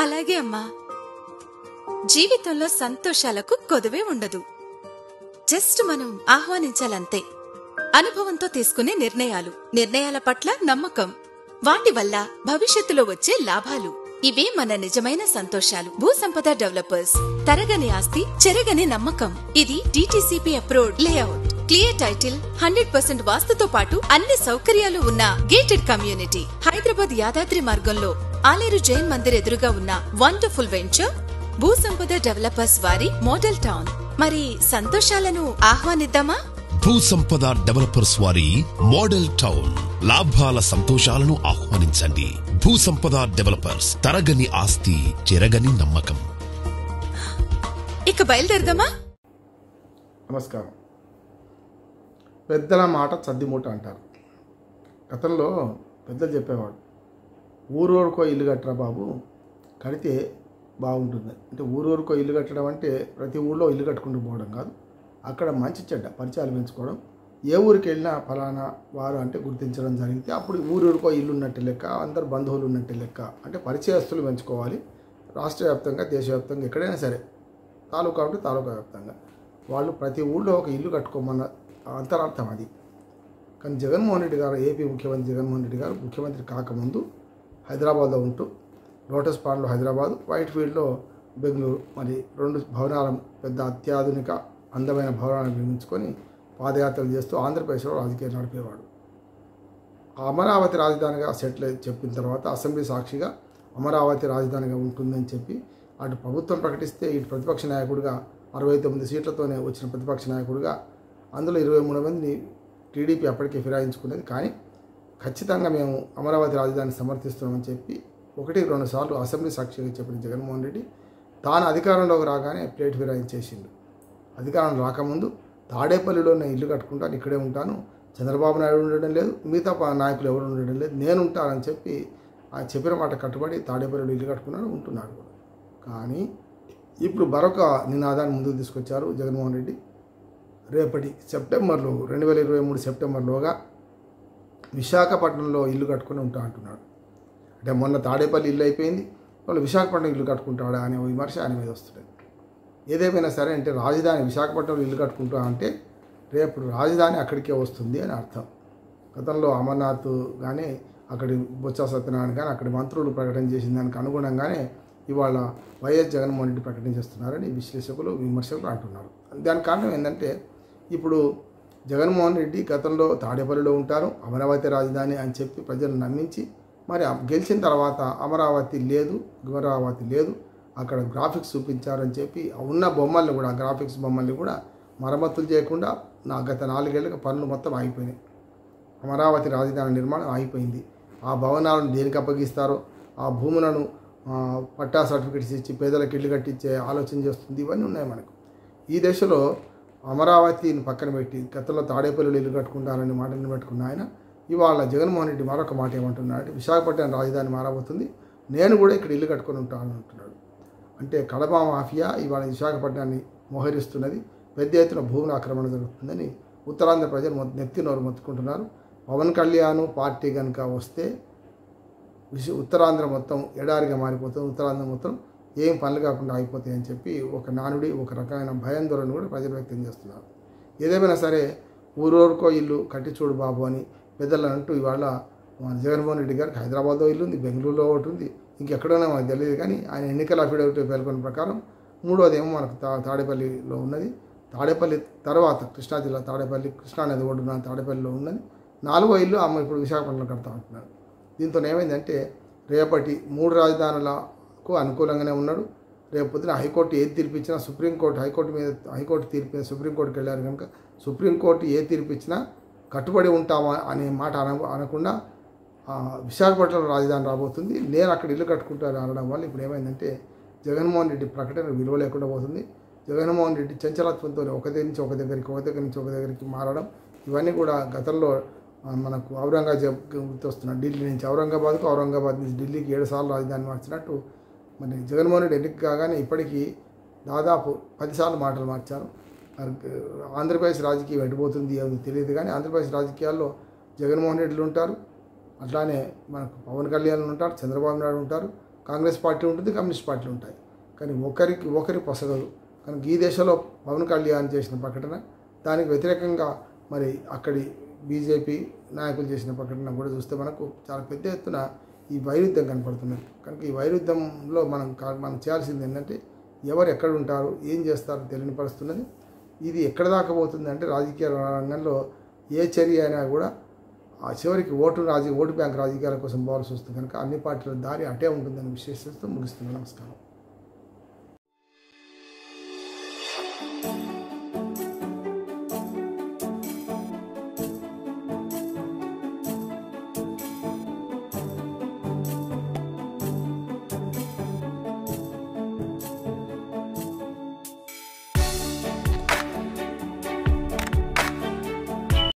అలాగే అమ్మా జీవితంలో సంతోషాలకు కొదువే ఉండదు జస్ట్ మనం ఆహ్వానించాలంతే అనుభవంతో తీసుకునే నిర్ణయాలు నిర్ణయాల పట్ల నమ్మకం వాటి వల్ల భవిష్యత్తులో వచ్చే లాభాలు ఇవే మన నిజమైన సంతోషాలు భూ సంపద డెవలపర్స్ తరగని ఆస్తి చెరగని నమ్మకం ఇది DTCP approved layout clear title hundred percent వాస్తుతో పాటు అన్ని సౌకర్యాలు ఉన్న గేటెడ్ కమ్యూనిటీ హైదరాబాద్ యాదాద్రి మార్గంలో ఆలేరు జైన్ మందిర్ ఎదురుగా ఉన్న వండర్ఫుల్ వెంచర్ భూ సంపద డెవలపర్స్ వారి మోడల్ టౌన్ మరి సంతోషాలను ఆహ్వానిద్దామా భూ సంపద డెవలపర్స్ వారి మోడల్ టౌన్ లాభాల సంతోషాలను ఆహ్వానించండి భూ సంపద డెవలపర్స్ తరగని ఆస్తి చెరగని నమ్మకం ఇక బయలుదేరదామా నమస్కారం పెద్దల మాట చద్దిమూట అంటారు గతంలో పెద్దలు చెప్పేవాడు ఊరూరుకో ఇల్లు కట్టరా బాబు కడితే బాగుంటుంది అంటే ఊరూరుకో ఇల్లు కట్టడం అంటే ప్రతి ఊళ్ళో ఇల్లు కట్టుకుంటూ పోవడం కాదు అక్కడ మంచి చెడ్డ పరిచయాలు పెంచుకోవడం ఏ ఊరికి వెళ్ళినా ఫలానా వారు అంటే గుర్తించడం జరిగితే అప్పుడు ఊరూరుకో ఇల్లు ఉన్నట్టు లెక్క అందరు బంధువులు ఉన్నట్టు లెక్క అంటే పరిచయస్తులు పెంచుకోవాలి రాష్ట్ర వ్యాప్తంగా దేశవ్యాప్తంగా ఎక్కడైనా సరే తాలూకా ఉంటే తాలూకా వ్యాప్తంగా వాళ్ళు ప్రతి ఊళ్ళో ఒక ఇల్లు కట్టుకోమన్న అంతరార్థం అది కానీ జగన్మోహన్ రెడ్డి గారు ఏపీ ముఖ్యమంత్రి జగన్మోహన్ రెడ్డి గారు ముఖ్యమంత్రి కాకముందు హైదరాబాద్లో ఉంటూ లోటస్ పాండ్లో హైదరాబాద్ వైట్ ఫీల్డ్లో బెంగళూరు మరి రెండు భవనాల పెద్ద అత్యాధునిక అందమైన భవనాలను నిర్మించుకొని పాదయాత్రలు చేస్తూ ఆంధ్రప్రదేశ్లో రాజకీయాలు నడిపేవాడు అమరావతి రాజధానిగా సెటిల్ అయి చెప్పిన తర్వాత అసెంబ్లీ సాక్షిగా అమరావతి రాజధానిగా ఉంటుందని చెప్పి అటు ప్రభుత్వం ప్రకటిస్తే ఇటు ప్రతిపక్ష నాయకుడిగా అరవై తొమ్మిది సీట్లతోనే వచ్చిన ప్రతిపక్ష నాయకుడిగా అందులో ఇరవై మూడు మందిని టీడీపీ అప్పటికే ఫిరాయించుకున్నది కానీ ఖచ్చితంగా మేము అమరావతి రాజధాని సమర్థిస్తున్నామని చెప్పి ఒకటి రెండు సార్లు అసెంబ్లీ సాక్షిగా చెప్పిన జగన్మోహన్ రెడ్డి తాను అధికారంలోకి రాగానే ప్లేట్ ఫిరాయించేసిండు అధికారం రాకముందు తాడేపల్లిలో నేను ఇల్లు కట్టుకుంటాను ఇక్కడే ఉంటాను చంద్రబాబు నాయుడు ఉండడం లేదు మిగతా పా- నాయకులు ఎవరు ఉండడం లేదు నేను ఉంటానని చెప్పి ఆ చెప్పిన మాట కట్టుబడి తాడేపల్లిలో ఇల్లు కట్టుకున్నాడు ఉంటున్నాడు కూడా కానీ ఇప్పుడు మరొక నినాదాన్ని ముందుకు తీసుకొచ్చారు జగన్మోహన్ రెడ్డి రేపటి సెప్టెంబర్లో రెండు వేల ఇరవై మూడు సెప్టెంబర్లోగా విశాఖపట్నంలో ఇల్లు కట్టుకుని ఉంటా అంటున్నాడు అంటే మొన్న తాడేపల్లి ఇల్లు అయిపోయింది వాళ్ళు విశాఖపట్నం ఇల్లు కట్టుకుంటాడా అనే ఓ విమర్శ ఆయన మీద వస్తుంది ఏదేమైనా సరే అంటే రాజధాని విశాఖపట్నంలో ఇల్లు కట్టుకుంటా అంటే రేపు రాజధాని అక్కడికే వస్తుంది అని అర్థం గతంలో అమర్నాథ్ కానీ అక్కడి బొత్స సత్యనారాయణ కానీ అక్కడి మంత్రులు ప్రకటన చేసిన దానికి అనుగుణంగానే ఇవాళ వైఎస్ జగన్మోహన్ రెడ్డి ప్రకటన చేస్తున్నారని విశ్లేషకులు విమర్శకులు అంటున్నారు దానికి కారణం ఏంటంటే ఇప్పుడు జగన్మోహన్ రెడ్డి గతంలో తాడేపల్లిలో ఉంటారు అమరావతి రాజధాని అని చెప్పి ప్రజలు నమ్మించి మరి ఆ గెలిచిన తర్వాత అమరావతి లేదు అమరావతి లేదు అక్కడ గ్రాఫిక్స్ చూపించారని చెప్పి ఆ ఉన్న బొమ్మల్ని కూడా ఆ గ్రాఫిక్స్ బొమ్మల్ని కూడా మరమ్మతులు చేయకుండా నా గత నాలుగేళ్లుగా పనులు మొత్తం ఆగిపోయినాయి అమరావతి రాజధాని నిర్మాణం ఆగిపోయింది ఆ భవనాలను దేనికి అప్పగిస్తారో ఆ భూములను ఆ, పట్టా సర్టిఫికెట్స్ ఇచ్చి పేదలకు ఇల్లు కట్టించే ఆలోచన చేస్తుంది ఇవన్నీ ఉన్నాయి మనకు ఈ దశలో అమరావతిని పక్కన పెట్టి గతంలో తాడేపల్లిలో ఇల్లు కట్టుకుంటారని మాటలు పెట్టుకున్న ఆయన ఇవాళ జగన్మోహన్ రెడ్డి మరొక మాట ఏమంటున్నాడు విశాఖపట్నం రాజధాని మారబోతుంది నేను కూడా ఇక్కడ ఇల్లు కట్టుకొని ఉంటాను అంటున్నాడు అంటే కడప మాఫియా ఇవాళ విశాఖపట్నాన్ని మోహరిస్తున్నది పెద్ద ఎత్తున భూముల ఆక్రమణ జరుగుతుందని ఉత్తరాంధ్ర ప్రజలు మొ- నెత్తి నోరు మొత్తుకుంటున్నారు పవన్ కళ్యాణ్ పార్టీ కనుక వస్తే విశ ఉత్తరాంధ్ర మొత్తం ఎడారిగా మారిపోతుంది ఉత్తరాంధ్ర మొత్తం ఏం పనులు కాకుండా ఆగిపోతాయి అని చెప్పి ఒక నానుడి ఒక రకమైన భయాందోళన కూడా ప్రజలు వ్యక్తం చేస్తున్నారు ఏదేమైనా సరే ఊరూరుకో ఇల్లు కట్టి చూడు బాబు అని పెద్దలు అంటూ ఇవాళ మన జగన్మోహన్ రెడ్డి గారికి హైదరాబాద్లో ఇల్లు ఉంది బెంగళూరులో ఒకటి ఉంది ఇంకెక్కడైనా మనకు తెలియదు కానీ ఆయన ఎన్నికల అఫిడవిట్ పేర్కొన్న ప్రకారం మూడోదేమో మనకు తా తాడేపల్లిలో ఉన్నది తాడేపల్లి తర్వాత కృష్ణా జిల్లా తాడేపల్లి కృష్ణా నది ఒడ్డున తాడేపల్లిలో ఉన్నది నాలుగో ఇల్లు అమ్మ ఇప్పుడు విశాఖపట్నంలో కడతా ఉంటున్నారు దీంతో ఏమైందంటే రేపటి మూడు రాజధానులకు అనుకూలంగానే ఉన్నాడు రేపు పొద్దున హైకోర్టు ఏది తీర్పిచ్చినా సుప్రీంకోర్టు హైకోర్టు మీద హైకోర్టు తీర్పు మీద సుప్రీంకోర్టుకి వెళ్ళారు కనుక సుప్రీంకోర్టు ఏ తీర్పు ఇచ్చినా కట్టుబడి ఉంటామా అనే మాట అన అనకుండా ఆ, విశాఖపట్నంలో రాజధాని రాబోతుంది నేను అక్కడ ఇల్లు కట్టుకుంటాను అనడం వల్ల ఇప్పుడు ఏమైందంటే జగన్మోహన్ రెడ్డి ప్రకటన విలువ లేకుండా పోతుంది జగన్మోహన్ రెడ్డి చంచలత్వంతో ఒక దగ్గర నుంచి ఒక దగ్గరికి ఒక దగ్గర నుంచి ఒక దగ్గరికి మారడం ఇవన్నీ కూడా గతంలో ఆ, మనకు ఔరంగజేబ్ గుర్తొస్తున్నాడు ఢిల్లీ నుంచి ఔరంగాబాద్కు ఔరంగాబాద్ నుంచి ఢిల్లీకి ఏడు సార్లు రాజధాని మార్చినట్టు మరి జగన్మోహన్ రెడ్డి ఎన్నిక కాగానే ఇప్పటికీ దాదాపు పదిసార్లు మాటలు మార్చారు మరి ఆంధ్రప్రదేశ్ రాజకీయం ఎడిపోతుంది ఏమో తెలియదు కానీ ఆంధ్రప్రదేశ్ రాజకీయాల్లో జగన్మోహన్ రెడ్డిలు ఉంటారు అట్లానే మనకు పవన్ కళ్యాణ్ ఉంటారు చంద్రబాబు నాయుడు ఉంటారు కాంగ్రెస్ పార్టీ ఉంటుంది కమ్యూనిస్ట్ పార్టీలు ఉంటాయి కానీ ఒకరికి ఒకరి పొసగదు కనుక ఈ దేశంలో పవన్ కళ్యాణ్ చేసిన ప్రకటన దానికి వ్యతిరేకంగా మరి అక్కడి బీజేపీ నాయకులు చేసిన ప్రకటన కూడా చూస్తే మనకు చాలా పెద్ద ఎత్తున ఈ వైరుధ్యం కనపడుతున్నది కనుక ఈ వైరుధ్యంలో మనం కా- మనం చేయాల్సింది ఏంటంటే ఎవరు ఎక్కడ ఉంటారు ఏం చేస్తారో తెలియని పరుస్తున్నది ఇది ఎక్కడ దాకా పోతుంది అంటే రాజకీయ రంగంలో ఏ చర్య అయినా కూడా ఆ చివరికి ఓటు రాజకీయ ఓటు బ్యాంక్ రాజకీయాల కోసం పోవాల్సి వస్తుంది కనుక అన్ని పార్టీల దారి అటే ఉంటుందని విశ్లేషిస్తూ ముగిస్తున్నాను నమస్కారం